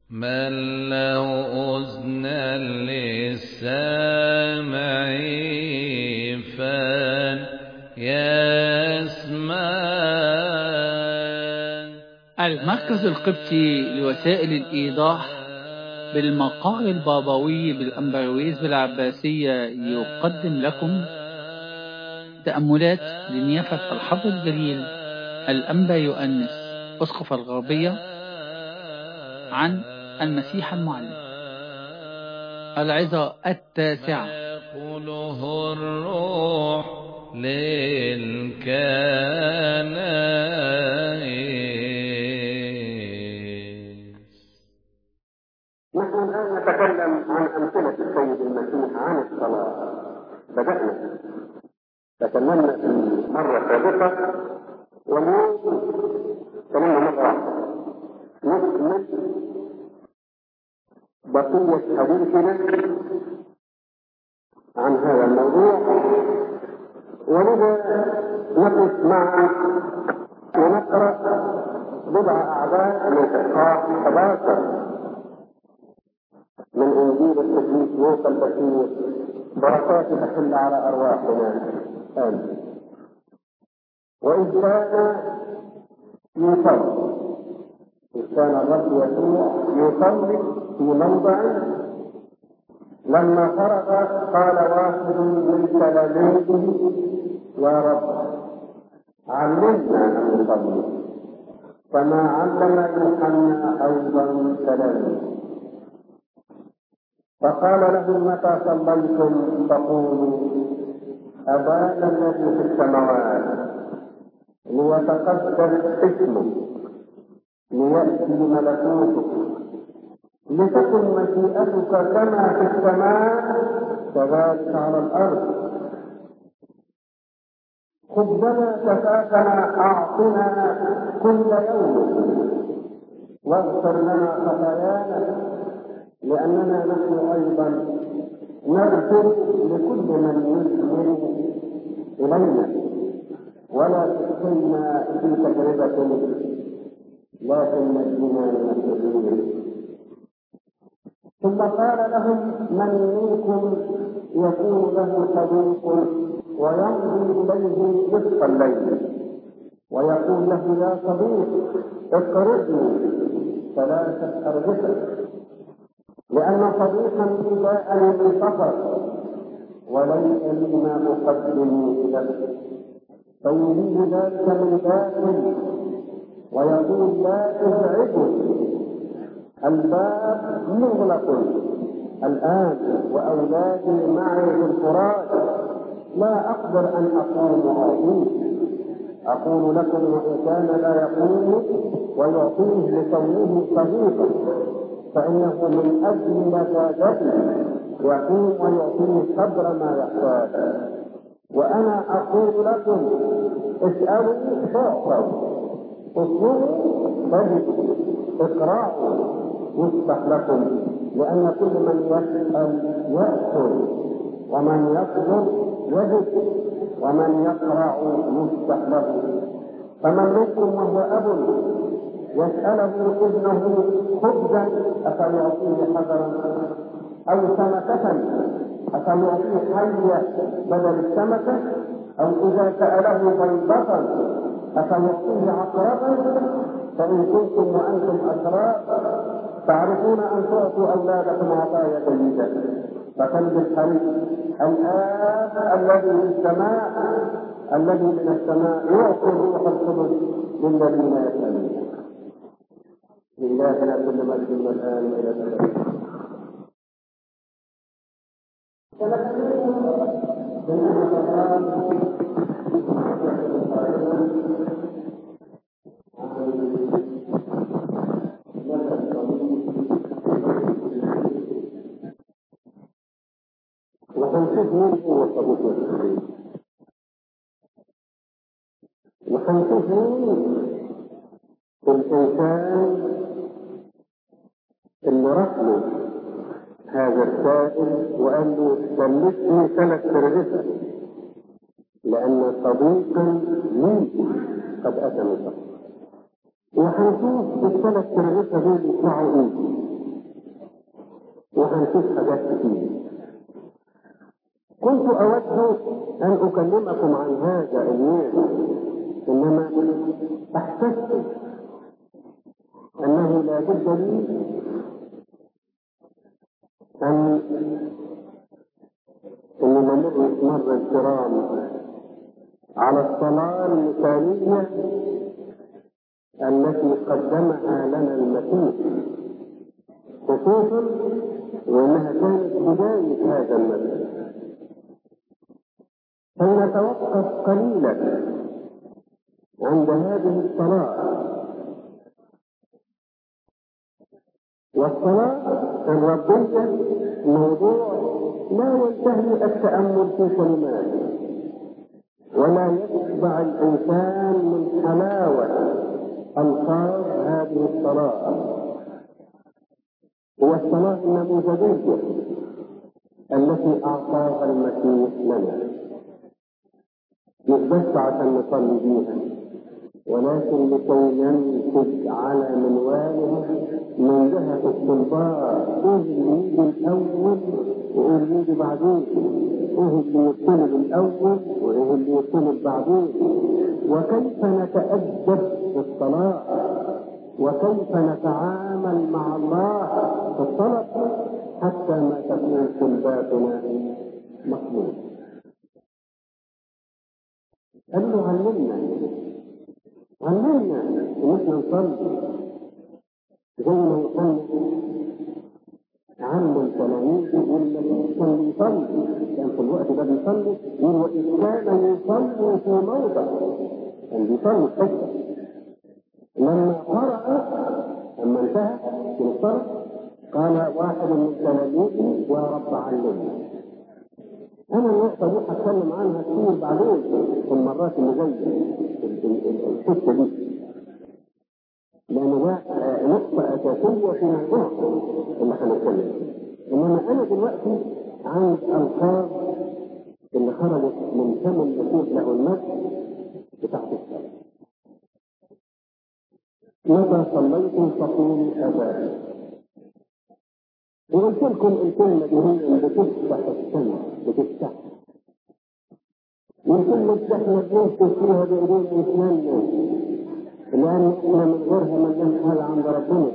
من له أذنا للسامع فليسمع المركز القبطي لوسائل الإيضاح بالمقال البابوي بالأمبرويز بالعباسية يقدم لكم تأملات لنيافة الحظ الجليل الأنبا يؤنس أسقف الغربية عن المسيح المعلم العظة التاسعة يقوله الروح للكنائس نحن الآن نتكلم عن أمثلة السيد المسيح عن الصلاة بدأنا تكلمنا في مرة سابقة واليوم تكلمنا مرة واحدة نكمل بقية حديثنا عن هذا الموضوع ولذا نقف معا ونقرأ بضع أعداد من إصحاح 11 من إنجيل القديس لوقا البشير بركات تحل على أرواحنا آمين وإذ كان يصلي إذ كان الرب يسوع يصلي في موضع لما فرغ قال واحد من تلاميذه يا رب علمنا أن نصلي كما علم يوحنا أيضا تلاميذه فقال لهم متى صليتم فقولوا أبانا الذي في السماوات ليتقدس اسمك ليأتي ملكوتك لتكن مشيئتك كما في السماء كذلك على الأرض خبزنا كفافنا أعطنا كل يوم واغفر لنا خطايانا لأننا نحن أيضا نغفر لكل من يسلم إلينا ولا تدخلنا في تجربة لكن نجنا من الشرير ثم قال لهم من منكم يكون له صديق ويمضي إليه نصف الليل ويقول له يا صديق اقرضني ثلاثة أرغفة لأن صديقا لي جاءني من سفر وليس لي ما أقدم له فيريد ذلك من داخل ويقول لا تزعجني الباب مغلق الآن وأولادي معي في الفراش لا أقدر أن أقوم وأعطيه أقول لكم وإن كان لا يقوم ويعطيه لكونه صديقا فإنه من أجل لذاذته يقوم ويعطيه قدر ما يحتاج وأنا أقول لكم اسألوا تعطوا اطلبوا تجدوا اقرأوا يفتح لكم لأن كل من يسأل يأكل ومن يصبر يجد ومن يقرأ يفتح له فمن منكم وهو أب يسأله ابنه خبزا أفيعطيه حجرا أو سمكة أفيعطيه حية بدل السمكة أو إذا سأله بيضة أفيعطيه عقربا فإن كنتم وأنتم أشرار تعرفون أن تعطوا أولادكم عطايا جيدة فكم بالحريق الآب الذي في السماء الذي من السماء يعطي الروح القدس للذين يسألون لله كل مجد الآن إلى الأبد وهنشوف مين هو الطاغوت والتحريم وهنشوف مين الإنسان اللي رفضه هذا السائل وقال له سلفني ثلاث ترغفة لأن صديقا لي قد أتى من قبل وهنشوف الثلاث ترغفة دول يطلعوا إيه وهنشوف حاجات كتير كنت أود أن أكلمكم عن هذا اليوم إنما أحسست أنه لا بد لي أن أن نمر مر الكرام على الصلاة المثالية التي قدمها لنا المسيح خصوصا وانها كانت بدايه هذا المسيح فلنتوقف قليلا عند هذه الصلاه والصلاه الربيه موضوع لا ينتهي التامل في كلماته ولا يشبع الانسان من حلاوه الفاظ هذه الصلاه هو الصلاة النموذجية التي أعطاها المسيح لنا مش بس عشان نصلي بيها ولكن لكي ننتج على منوالها من جهة الطلباء ايه اللي يجي الأول وايه اللي يجي بعدين ايه اللي يطلب الأول وايه اللي يطلب بعدين وكيف نتأدب في الصلاة وكيف نتعامل مع الله في الطلب حتى ما تكون طلباتنا مقبولة. قال له علمنا علمنا ان احنا نصلي زي ما يصلي علم تلاميذه يقول لك كان يصلي كان في الوقت ده بيصلي يقول وإن كان يصلي في موضع كان بيصلي في حته لما قرأ لما انتهى من الصلاة قال واحد من تلاميذه يا رب علمني أنا النقطة دي هتكلم عنها كتير بعدين في المرات اللي جاية الحتة دي لأن ده نقطة أساسية في الموضوع اللي هنتكلم فيه إنما أنا دلوقتي عند ألفاظ اللي خرجت من فم المسيح له المجد بتاعت الصلاة متى صليتم فقولوا أبانا وقلت لكم الكلمة دي هي بتفتح السماء بتفتح والكلمة دي احنا بننفذ فيها بإيدينا وإسلامنا لأن احنا من غيرها ما لناش حاجة عند ربنا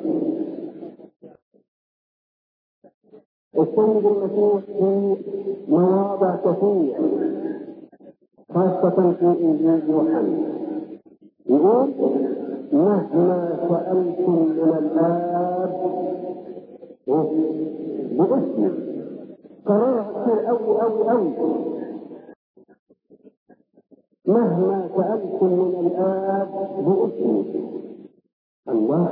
السيد المسيح في مواضع كثيرة خاصة في إنجيل يوحنا يقول مهما سألتم من الآب باسمي قرارها كتير أوي أوي أوي مهما سألتم من الآب باسمي الله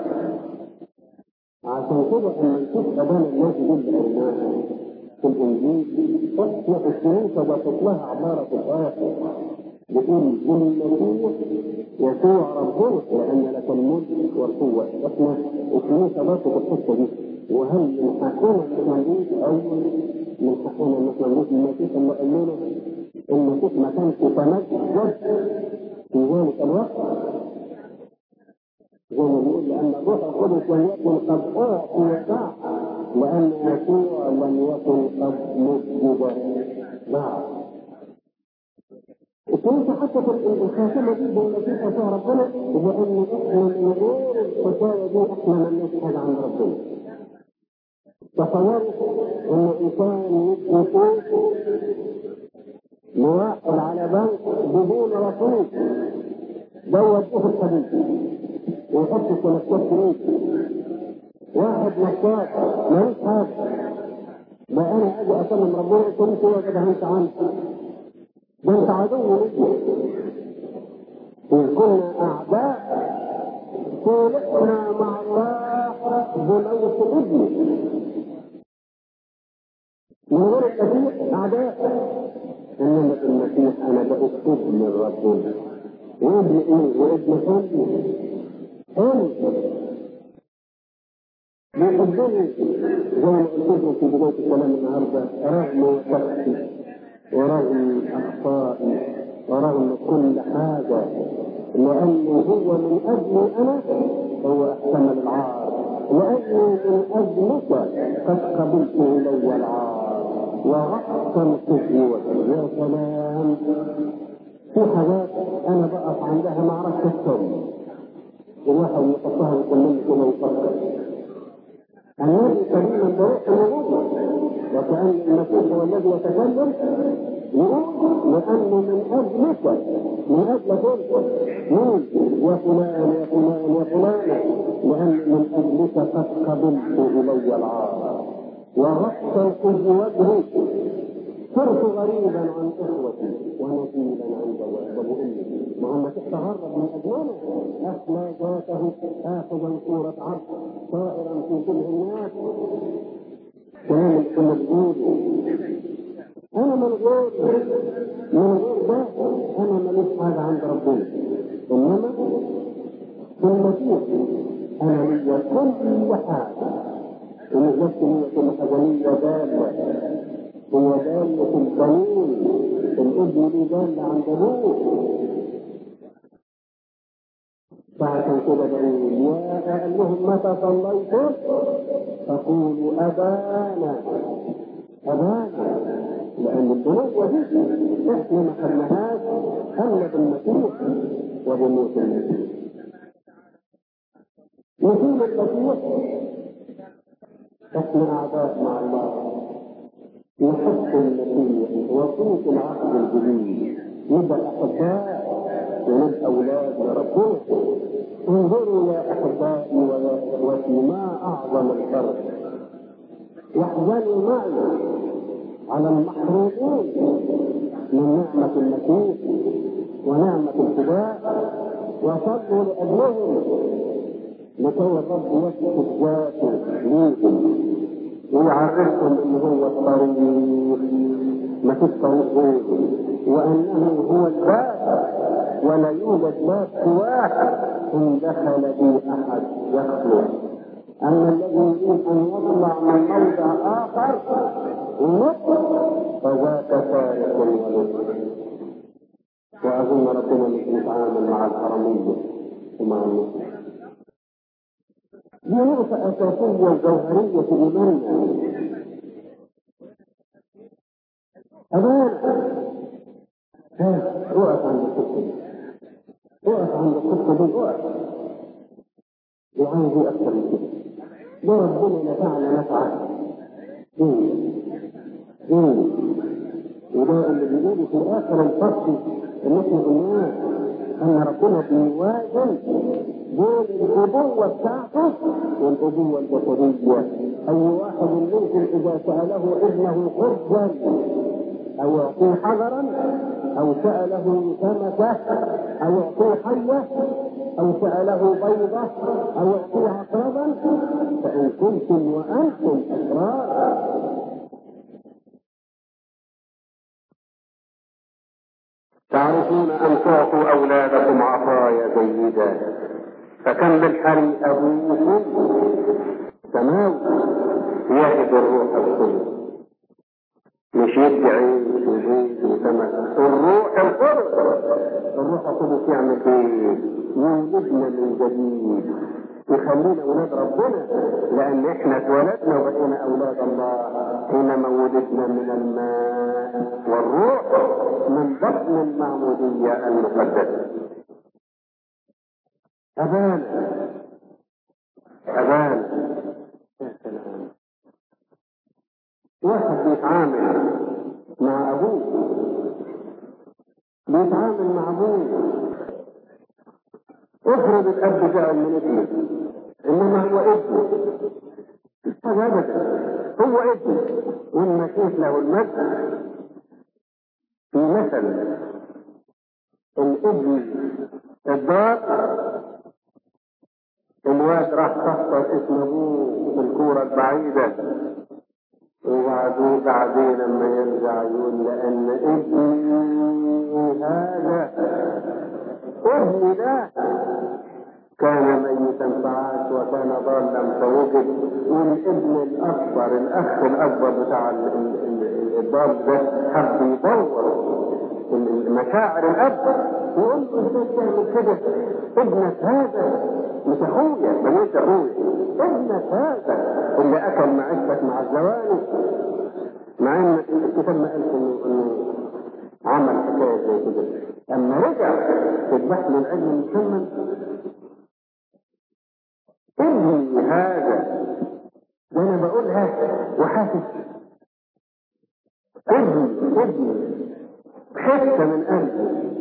عشان كده لما نشوف أبانا الناس دي اللي قلناها في الإنجيل احنا الكنيسة ضافت لها عبارة في الآخر بتقول المسيح يسوع ربنا لأن لك الملك والقوة احنا الكنيسة ضافت الحتة دي وهل من حقنا ان احنا نقول او من حقنا ان احنا نقول المسيح اللي قال لنا المسيح ما كانش يتمجد في ذلك الوقت زي ما بيقول لأن الروح القدس لم يكن قد أعطي بعد لأن يسوع لم يكن قد مجد بعد الكنيسة حتى في الخاتمة دي بين المسيح ويسوع ربنا بأن إحنا من غير الحكاية دي إحنا ما لناش حاجة عند ربنا تصوروا ان انسان يفوت موقف على بنك بدون رصيد ده يوديه الحديد ويحط السلسلات في واحد نشاط ملوش حاجه ما انا اجي اكلم ربنا قلت له يا جدع انت عندي ده انت عدو ليا إن كنا اعداء صالحنا مع الله بموت ابنه من غير المسيح أعداء إنما المسيح أنا بقيت ابن الرسول وابن إيه؟ وابن حلم حلم بيحبني زي ما قلت لكم في بداية الكلام النهاردة رغم شخصي ورغم أخطائي ورغم كل حاجة لأنه هو من أجلي أنا هو احتمل العار لأنه من أجلك قد قبلت إلي العار وغطى الخزي يا سلام في حاجات أنا بقف عندها ما أعرفش أتكلم الواحد يحطها ويكلمني كده ويفكر النبي كريما بروح النبوة وكأن المسيح هو الذي يتكلم يقول لأنه من أجلك من أجلك أنت مين يا فلان يا فلان يا فلان لأن من أجلك قد قبلت إلي العار وغطى الخزي وجهي صرت غريبا عن اخوتي ونزيلا عند وامي ما هم تتغرب من اجمله اخلى ذاته اخذا صوره عبد طائرا في شبه الناس كان كنا بنقول انا من غير من غير ده انا ماليش حاجه عند ربنا انما في المسيح انا ليا كل حاجه ومش بس هي كل حاجه ليا داله هو دالة القانون الابن ليه دالة عند ابوه فعشان كده بقول يا قال لهم متى صليتم فقولوا ابانا ابانا لان البنوة دي احنا ما خدناهاش الا بالمسيح وبموت المسيح نزول المسيح احنا اعداء مع الله نحب المسيح وصوت العهد الجديد نبقى احباء ونبقى اولاد لربنا انظروا يا احبائي ويا اخوتي ما اعظم الفرق واحزنوا معي على المحرومين من نعمة المسيح ونعمة الفداء وصلوا لأجلهم لكي الرب يثبت ذاته ليكم ويعرفكم ان هو الطريق ما فيش طريق غيره وانه هو الباب ولا يوجد باب سواه ان دخل به احد يخلق اما الذي يريد ان يطلع من موضع اخر ونطق فذاك سارق ولد واظن ربنا مش متعامل مع الحرميه ومع المسلم دي نقطة أساسية جوهرية في إيماننا أبانا ها وقف عند القصة دي وقف عند القصة دي وقف وعايز أكثر من كده ده ربنا نفعنا نفعا إيه إيه وده اللي بيقوله في آخر الفصل اللي احنا قلناه أن ربنا بيوازن بين الأبوة بتاعته والأبوة البشرية أي واحد منكم إذا سأله ابنه خبزا أو يعطيه حجرا أو سأله سمكة أو يعطيه حية أو سأله بيضة أو يعطيه عقربا فإن كنتم وأنتم أشرار تعرفون أن تعطوا أولادكم عطايا جيدة فكم بالحري أبوكم سماوي يهب الروح القدس مش يدي عيش وزيت وسمك الروح القدس الروح القدس يعمل ايه؟ يولدنا من جديد يخلينا اولاد ربنا لان احنا اتولدنا وبقينا اولاد الله حينما ولدنا من الماء والروح من بطن المعموديه المقدسه أبانا أبانا يا سلام واحد بيتعامل مع أبوه بيتعامل مع أبوه افرض الأب جاء من ابنه إنما هو ابنه هذا أبدا هو ابنه والمسيح له المجد في مثل الابن الدار الواد راح تحصل اسم ابوه في الكورة البعيدة وبعدين بعدين لما يرجع يقول لان ابني هذا ابني ده كان ميتا فعاش وكان ضالا فوجد والابن الاكبر الاخ الاكبر بتاع الضال ده حب يدور مشاعر الاب يقول له ازاي تعمل كده ابنك هذا مش اخويا ما مش اخويا ابنك هذا اللي اكل معيشتك مع الزواني مع ان الكتاب ما قالش انه انه عمل حكايه زي كده اما رجع في البحث من علم محمد ابني هذا ده انا بقولها وحاسس ابني ابني حته من قلبي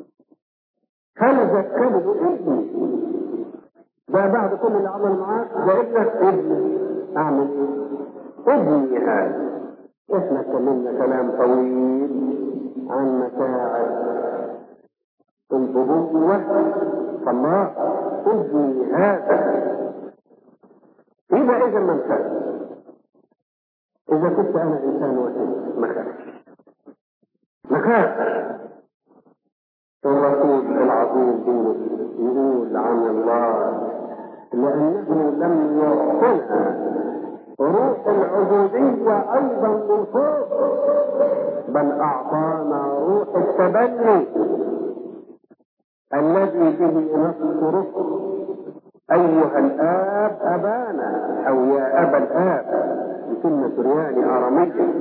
خلجت كبده ابني ده بعد كل اللي عمل معاك ده ابنك ابني اعمل ايه؟ ابني هذا احنا اتكلمنا كلام طويل عن مشاعر الأبوة فالله ابني هذا يبقى إذا ما انتهى إذا كنت أنا إنسان وحيد ما خافش ما خافش الرسول العظيم دينه يقول عن الله لأنه لم يعطنا روح العبودية أيضا من فوق بل أعطانا روح التبني الذي به نذكره أيها الآب أبانا أو يا أبا الآب بكلمة سرياني آرامية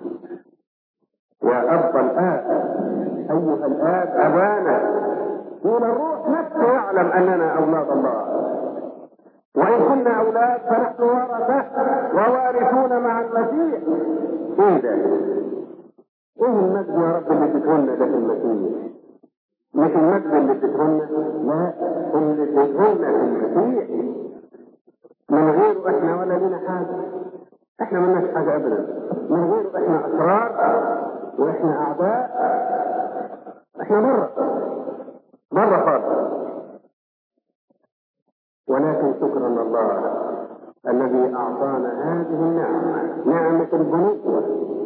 يا أب الآب أيها الآب أبانا دون الروح نفسه يعلم أننا أولاد الله وإن كنا أولاد فنحن ورثة ووارثون مع المسيح إيه ده؟ إيه المجد يا رب اللي تدهنا ده في المسيح؟ مش المجد اللي تدهنا لا اللي تدهنا في المسيح من غيره احنا ولا لنا حاجة احنا مالناش حاجة ابدا من غيره احنا اشرار واحنا اعداء احنا بره بره خالص ولكن شكرا لله الذي اعطانا هذه النعمة نعمة البنوة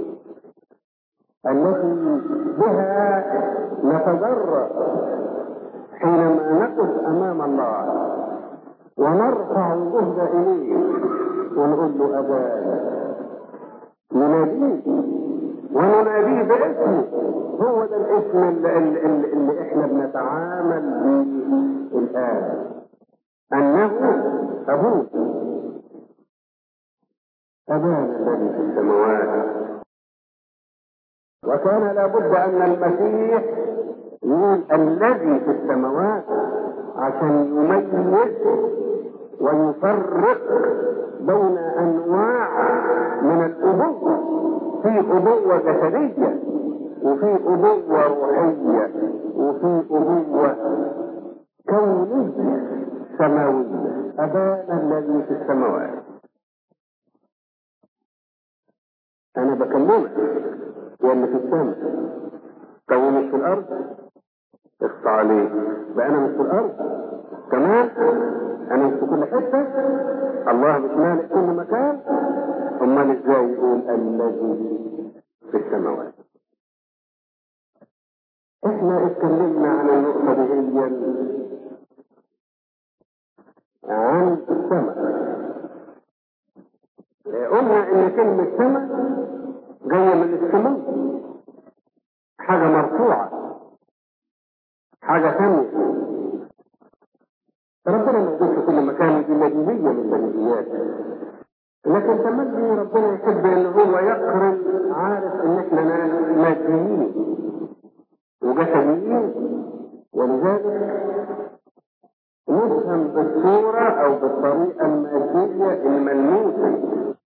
التي بها نتجرأ حينما نقف امام الله ونرفع الجهد اليه ونقول له ابانا نناديه ونناديه باسمه هو ده الاسم اللي, اللي, اللي احنا بنتعامل به الان انه ابوه ابانا الذي في السماوات وكان لابد ان المسيح يقول الذي في السماوات عشان يميز ويفرق بين انواع من الابوه في ابوه جسديه وفي ابوه روحيه وفي ابوه كونيه سماويه ابانا الذي في السماوات انا بكلمك يا اللي في السماء تو مش في الارض اخص عليك بقى انا مش في الارض كمان انا مش في كل حته الله مش مالك كل مكان امال ازاي يقول الذي في السماوات احنا اتكلمنا عن النقطه دي عن السماء قلنا ان كلمه سماء جايه من السماء حاجه مرفوعه حاجه ثانيه ربنا موجود في كل مكان دي مجيئيه من المجيئات لكن تملي ربنا يحب ان هو يقرن عارف ان احنا ناس ماديين وجسديين ولذلك نفهم بالصورة أو بالطريقة المادية الملموسة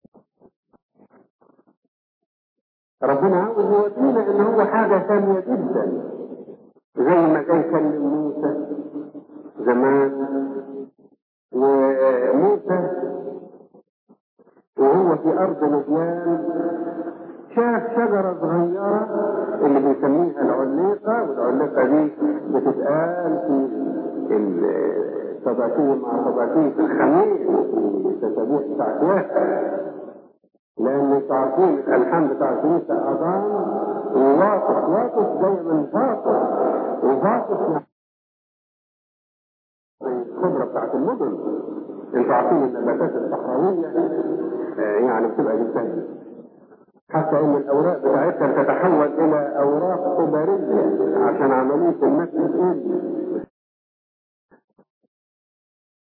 ربنا عاوز يودينا ان هو حاجة ثانية جدا زي ما كان يكلم موسى زمان وموسى وهو في ارض مديان شاف شجرة صغيرة اللي بيسميها العليقة والعليقة دي بتتقال في الصباتين مع صباتين في الخميس في تسابيح بتاعت واحد لان انتوا عارفين الالحان بتاع الكنيسه اذان وواقف واقف جاي من فاطر وواقف الخبره بتاعت المدن انتوا عارفين النباتات الصحراويه آه يعني بتبقى جدا حتى ان الاوراق بتاعتها تتحول الى اوراق خبريه عشان عمليه النفس تقل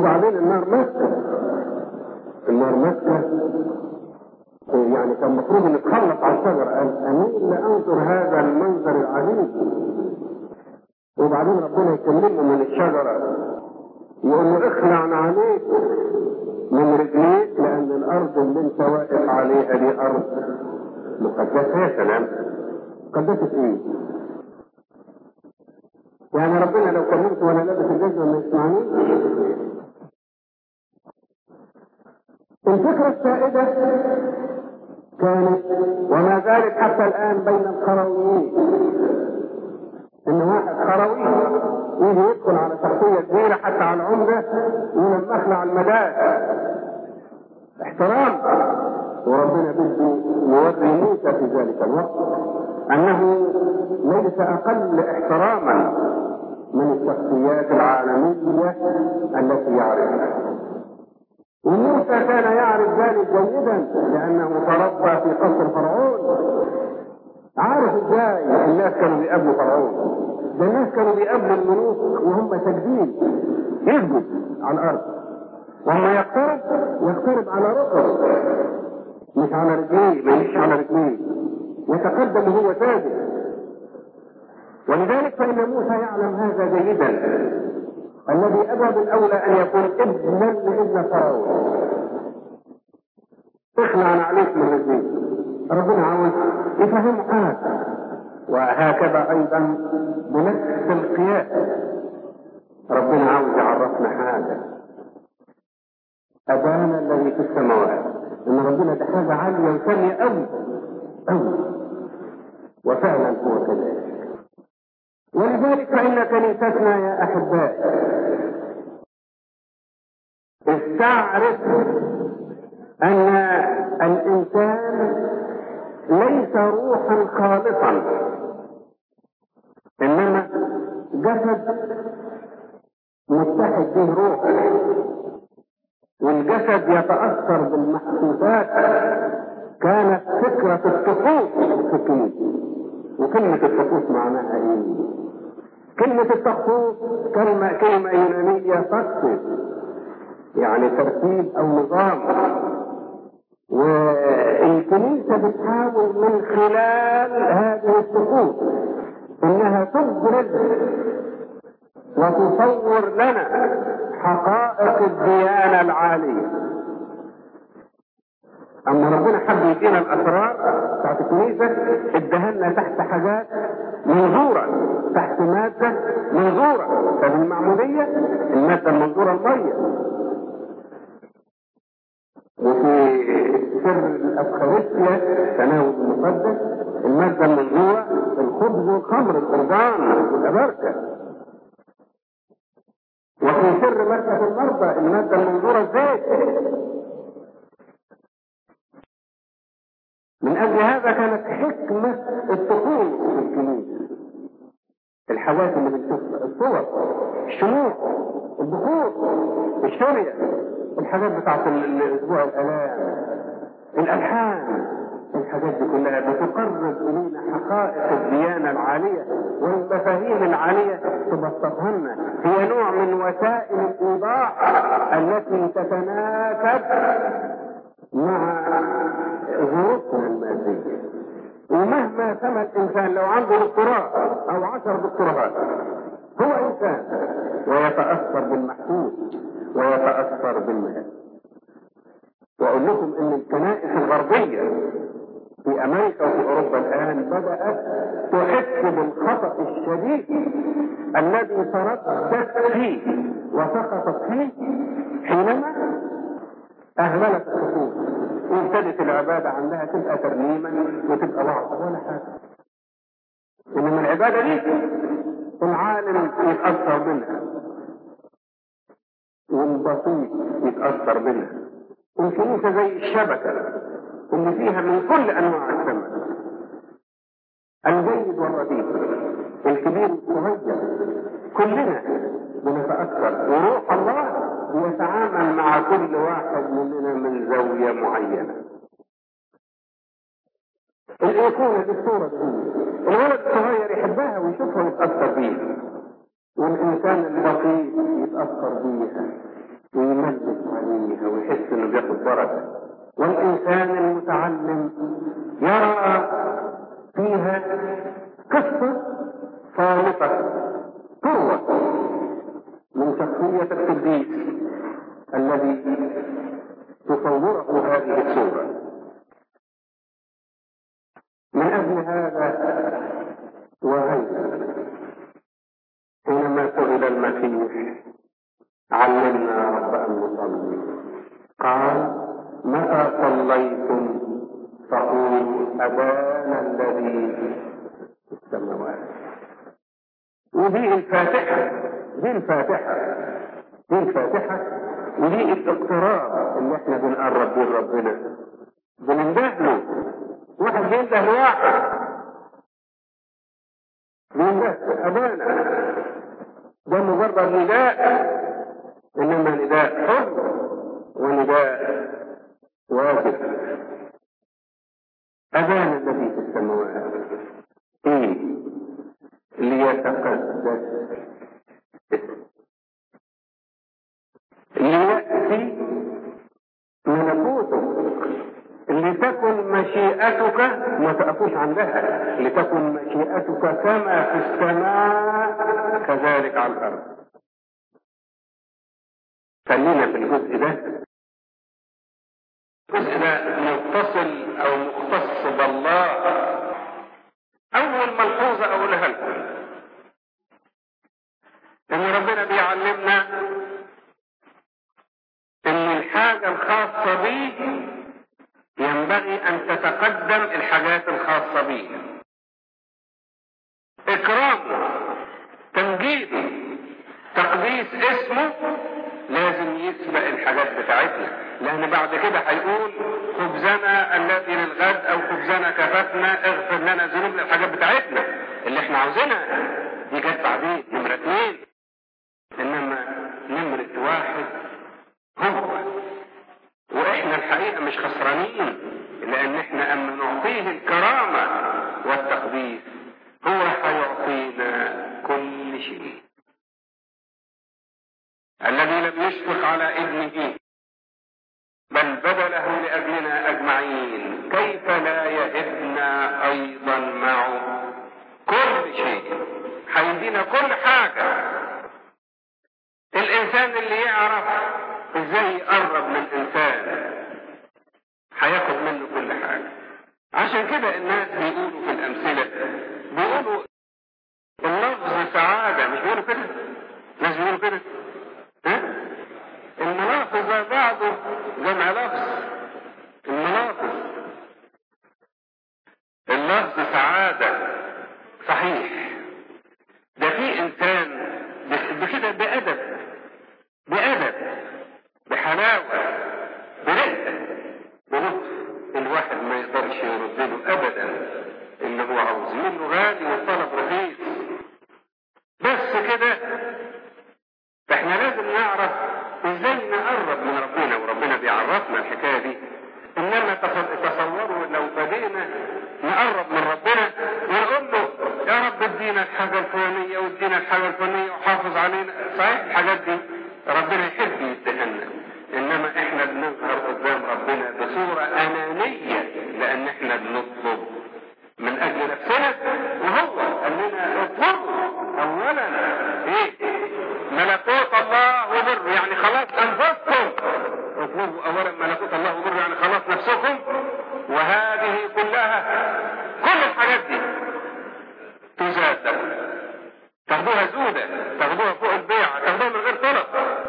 وبعدين النار ماسكه النار ماسكه يعني كان المفروض ان تخلص على الشجر قال امين لانظر هذا المنظر العجيب وبعدين ربنا يكلمه من الشجره يقول له اخلع عليك من رجليك لان الارض اللي انت واقف عليها دي ارض مقدسه يا سلام مقدسه ايه؟ يعني ربنا لو كلمت وانا لابس الجزمه ما يسمعنيش الفكرة السائدة كانت وما زالت حتى الآن بين الخرويين إن واحد خروي يجي يدخل على شخصية كبيرة حتى على العمدة يقول لما أخلع المداد احترام وربنا بده يوري موسى في ذلك الوقت أنه ليس أقل احتراما من الشخصيات العالمية التي يعرفها وموسى كان يعرف ذلك جيدا لانه تربى في قصر فرعون عارف ازاي الناس كانوا بيقابلوا فرعون ده الناس كانوا بيقابلوا الملوك وهم ساجدين يسجد على الارض وما يقترب يقترب على ركبه مش على رجليه ما يمشيش على رجليه يتقدم وهو ساجد ولذلك فان موسى يعلم هذا جيدا الذي ابى بالاولى ان يكون ابنا لابن فرعون اخلع عليك من رجليك ربنا عاوز يفهم حاجه وهكذا ايضا بنفس القياس ربنا عاوز يعرفنا حاجه ابانا الذي في السماوات ان ربنا ده حاجه عاليه وثانيه قوي قوي وفعلا هو كذلك ولذلك فإن كنيستنا يا أحبائي استعرف أن الإنسان ليس روحا خالصا إنما جسد متحد به روح والجسد يتأثر بالمحسوسات كانت فكرة الطقوس في الكنيسة وكلمة الطقوس معناها ايه؟ كلمة الطقوس كلمة كلمة يونانية تقصد يعني ترتيب او نظام والكنيسة بتحاول من خلال هذه الطقوس انها تبرز وتصور لنا حقائق الديانة العالية اما ربنا حب يدينا الاسرار بتاعت الكنيسه ادهلنا تحت حاجات منظوره تحت ماده منظوره ففي المعموديه الماده المنظوره الميه وفي سر الافخارستيا تناول المقدس الماده المنظوره الخبز والخمر القربان والابركه وفي سر مركز المرضى الماده المنظوره الزيت من أجل هذا كانت حكمة الطقوس في الكنيسة الحاجات اللي بنشوفها الصور الشموع البخور الشرية الحاجات بتاعت الأسبوع الآلام الألحان الحاجات دي كلها بتقرب إلينا حقائق الديانة العالية والمفاهيم العالية تبسطها لنا هي نوع من وسائل الإيضاح التي تتناسب مع ظروفنا المادية ومهما سمى الإنسان لو عنده دكتوراه أو عشر دكتوراهات هو إنسان ويتأثر بالمحسوس ويتأثر بالمال وأقول لكم إن الكنائس الغربية في أمريكا وفي أوروبا الآن بدأت تحس بالخطأ الشديد الذي ترددت فيه وسقطت فيه حينما أهملت الطقوس وابتدت العبادة عندها تبقى ترنيما وتبقى وعظ ولا حاجة إنما العبادة دي العالم يتأثر منها والبسيط يتأثر منها الكنيسة زي الشبكة اللي فيها من كل أنواع السمك الجيد والرديء الكبير والصغير كلنا بنتأثر وروح الله بيتعامل مع كل واحد مننا من زاوية معينة الأيقونة دي الصورة دي الولد الصغير يحبها ويشوفها ويتأثر بيها والإنسان البسيط يتأثر بيها ويملك عليها ويحس انه بياخد بركه والانسان المتعلم يرى فيها قصه صامته قوه من شخصيه القديس الذي تصوره هذه الصوره من اجل هذا وهذا حينما سئل المسيح علمنا يا رب ان نصلي قال متى صليتم فقولوا ابانا الذي في السماوات ودي الفاتحه دي الفاتحه دي الفاتحه ودي الاقتراب اللي احنا بنقرب بيه ربنا بنندهله واحد بينده واحد بينده ابانا ده مجرد نداء انما نداء حب ونداء واجب ابانا الذي في السماوات ايه ليتقدس ليأتي ملكوتك لتكن مشيئتك ما تقفوش عندها لتكن مشيئتك كما في السماء كذلك على الارض خلينا في الجزء ده الجزء ده متصل او مختص بالله اول ملحوظه اقولها لكم ان ربنا بيعلمنا ان الحاجه الخاصه بيه ينبغي ان تتقدم الحاجات الخاصه بيه اكرامه تمجيده تقديس اسمه لازم يسبق الحاجات بتاعتنا لان بعد كده هيقول خبزنا الذي للغد او خبزنا كفتنا اغفر لنا ذنوبنا الحاجات بتاعتنا اللي احنا عاوزينها دي جت بعدين نمرة اثنين انما نمرة واحد هو واحنا الحقيقة مش خسرانين لان احنا اما نعطيه الكرامة والتقديس هو هيعطينا كل شيء الذي لم يشفق على ابنه بل بذله لأجلنا أجمعين كيف لا يهبنا أيضا معه كل شيء هيدينا كل حاجة الإنسان اللي يعرف إزاي يقرب من الإنسان هياخد منه كل حاجة عشان كده الناس بيقولوا في الأمثلة بيقولوا اللفظ سعادة مش بيقولوا كده؟ الناس بيقولوا كده؟ ها؟ الملافظ بعضه جمع لفظ الملافظ اللفظ سعادة صحيح ده في انسان بكده بأدب بأدب بحلاوة برقة بلطف الواحد ما يقدرش يرد له ابدا اللي هو عاوز منه غالي والطلب رخيص بس كده فاحنا لازم نعرف ازاي نقرب من ربنا وربنا بيعرفنا الحكايه دي انما تصوروا لو بدينا نقرب من ربنا ونقول له يا رب ادينا الحاجه الفلانيه وادينا الحاجه الفلانيه وحافظ علينا صحيح الحاجات دي ربنا يحب يدهنا انما احنا بنظهر قدام ربنا بصوره انانيه لان احنا بنطلب من اجل نفسنا وهو قال لنا اطلبوا اولا ايه ملكوت الله وبر يعني خلاص انفسكم اطلبوا اولا ملكوت الله وبر يعني خلاص نفسكم وهذه كلها كل الحاجات دي تزاد لكم تاخدوها زودة تاخدوها فوق البيعة تاخدوها من غير طلب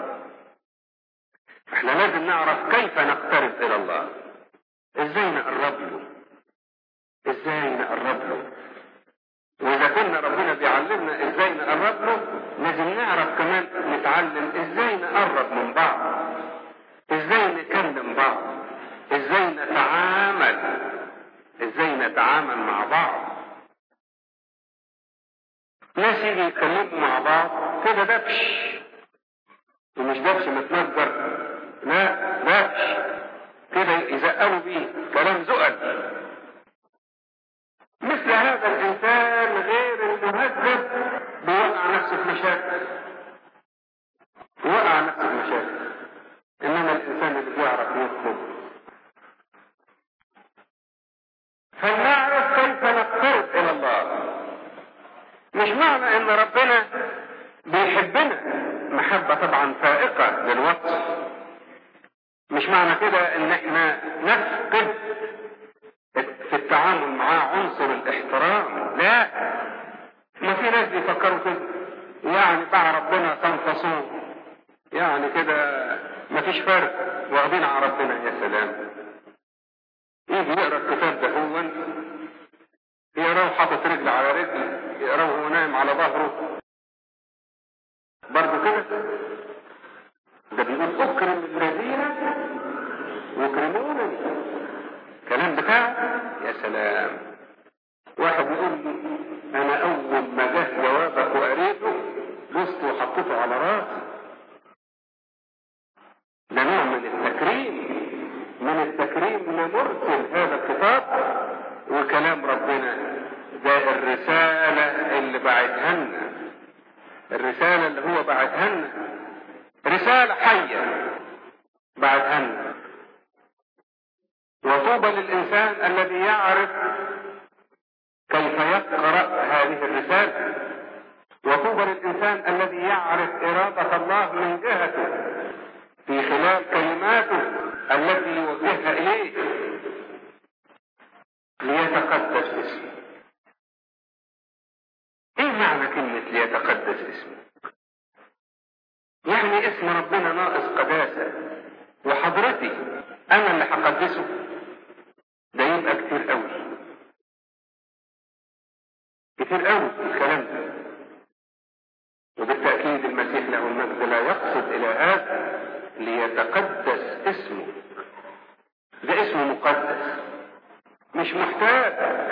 احنا لازم نعرف كيف نقترب الى الله ازاي نقرب له ازاي نقرب له واذا كنا ربنا بيعلمنا ازاي نقرب له لازم نعرف كمان نتعلم ازاي نقرب من بعض ازاي نكلم بعض ازاي نتعامل ازاي نتعامل مع بعض ناس يجي يتكلموا مع بعض كده دبش ومش دبش متنجر لا دبش كده يزقلوا بيه كلام زقل مثل هذا الانسان غير المهذب بيوقع نفسه في مشاكل وقع نفسه في مشاكل فلنعرف كيف نقترب الى الله مش معنى ان ربنا بيحبنا محبة طبعا فائقة للوصف مش معنى كده ان احنا نفقد في التعامل معاه عنصر الاحترام لا ما في ناس بيفكروا كده يعني بقى ربنا تنفصون يعني كده مفيش فرق واخدين على ربنا يا سلام يجي يقرا الكتاب ده هو يقراه حاطط رجل على رجل يقراه وهو نايم على ظهره برضه كده ده بيقول اكرم الذين يكرمونني الكلام بتاعه يا سلام واحد يقول لي انا اول ما جه جوابك وقريته دوست وحطيته على راسي ده نوع من التكريم من التكريم لمرسل هذا الكتاب وكلام ربنا ده الرسالة اللي بعتها لنا الرسالة اللي هو بعتها لنا رسالة حية بعتها لنا وطوبى للإنسان الذي يعرف كيف يقرأ هذه الرسالة وطوبى للإنسان الذي يعرف إرادة الله من جهته في خلال كلماته التي يوجهها إليه ليتقدس اسمه ايه معنى كلمة ليتقدس اسمه يعني اسم ربنا ناقص قداسة وحضرتي انا اللي هقدسه ده يبقى كتير قوي كتير قوي الكلام ده وبالتأكيد المسيح له المجد لا يقصد إلى هذا ليتقدس اسمه ده اسمه مقدس مش محتاج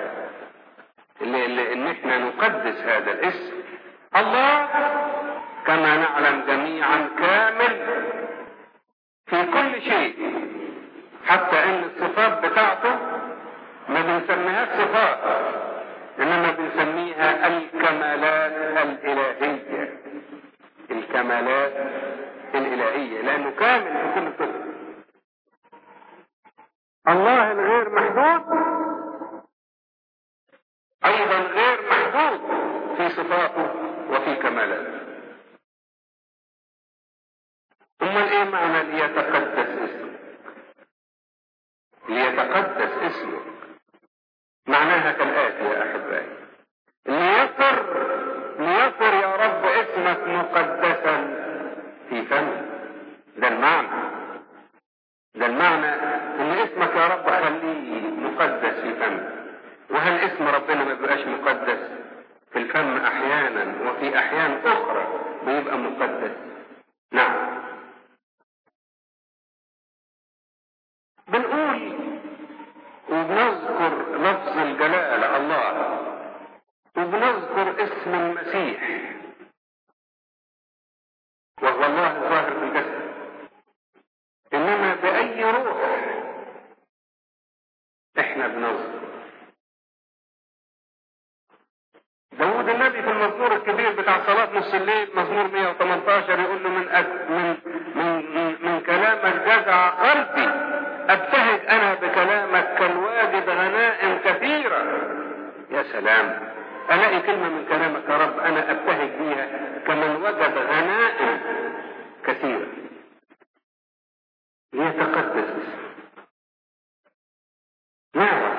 ان احنا نقدس هذا الاسم الله كما نعلم جميعا كامل في كل شيء حتى ان الصفات بتاعته ما بنسميهاش صفات انما بنسميها الكمالات الالهيه الكمالات الالهيه لانه كامل في كل صفه الله الغير محدود ايضا غير محدود في صفاته وفي كمالاته امال ايه معنى ليتقدس اسمه ليتقدس اسمه معناها كالاتي يا احبائي ليصر ليصر يا رب اسمك مقدسا في فمي ده المعنى ده المعنى ان اسمك يا رب خليه مقدس في فمي وهل اسم ربنا ما بيبقاش مقدس في الفم احيانا وفي احيان اخرى بيبقى مقدس نعم بنقول وبنذكر لفظ الجلالة الله وبنذكر اسم المسيح وهو الله الظاهر في الجسد انما باي روح احنا بنذكر داود النبي في المزمور الكبير بتاع صلاة نص الليل مزمور 118 يقول له من أك من من من, من كلامك جزع قلبي ابتهج انا بكلامك كالواجد غنائم كثيرة يا سلام الاقي كلمة من كلامك يا رب انا ابتهج بيها كمن وجد غنائم كثيرة ليتقدس نعم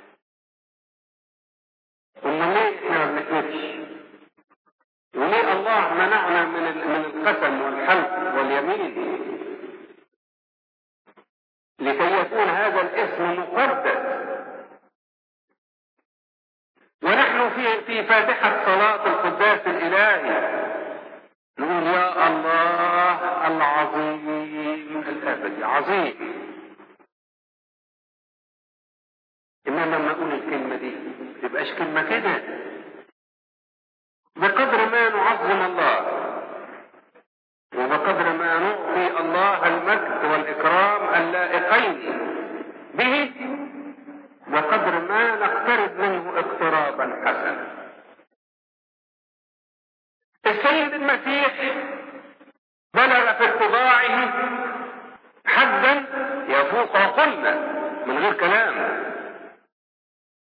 امال ليه احنا ما بنحمدش وليه الله منعنا من من القسم والحلف واليمين لكي يكون هذا الاسم مقدس ونحن في في فاتحة صلاة القداس الإلهي نقول يا الله العظيم الأبدي عظيم إنما لما أقول الكلمة دي ما تبقاش كلمة كده بقدر ما نعظم الله وبقدر ما نعطي الله المجد والإكرام اللائقين به وقدر ما نقترب منه اقترابا حسنا السيد المسيح بلغ في اتباعه حدا يفوق عقولنا من غير كلام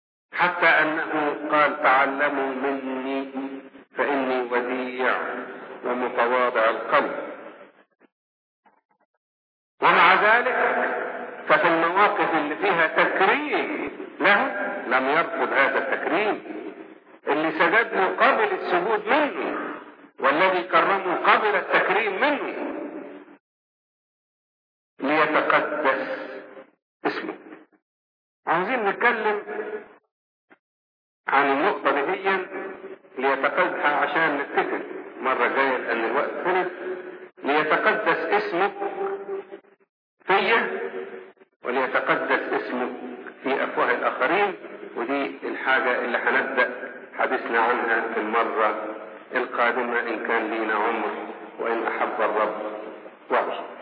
حتى أنه قال تعلموا مني فإني وديع ومتواضع القلب ومع ذلك ففي المواقف اللي فيها تكريم له لم يرفض هذا التكريم اللي سجد له قبل السجود منه والذي كرمه قبل التكريم منه ليتقدس اسمه عاوزين نتكلم عن النقطة دي هي ليتقدس عشان نتفق مرة جاية لأن الوقت خلص ليتقدس اسمك فيا وليتقدس اسمك في أفواه الآخرين ودي الحاجة اللي هنبدأ حديثنا عنها في المرة القادمة إن كان لينا عمر وإن أحب الرب وعش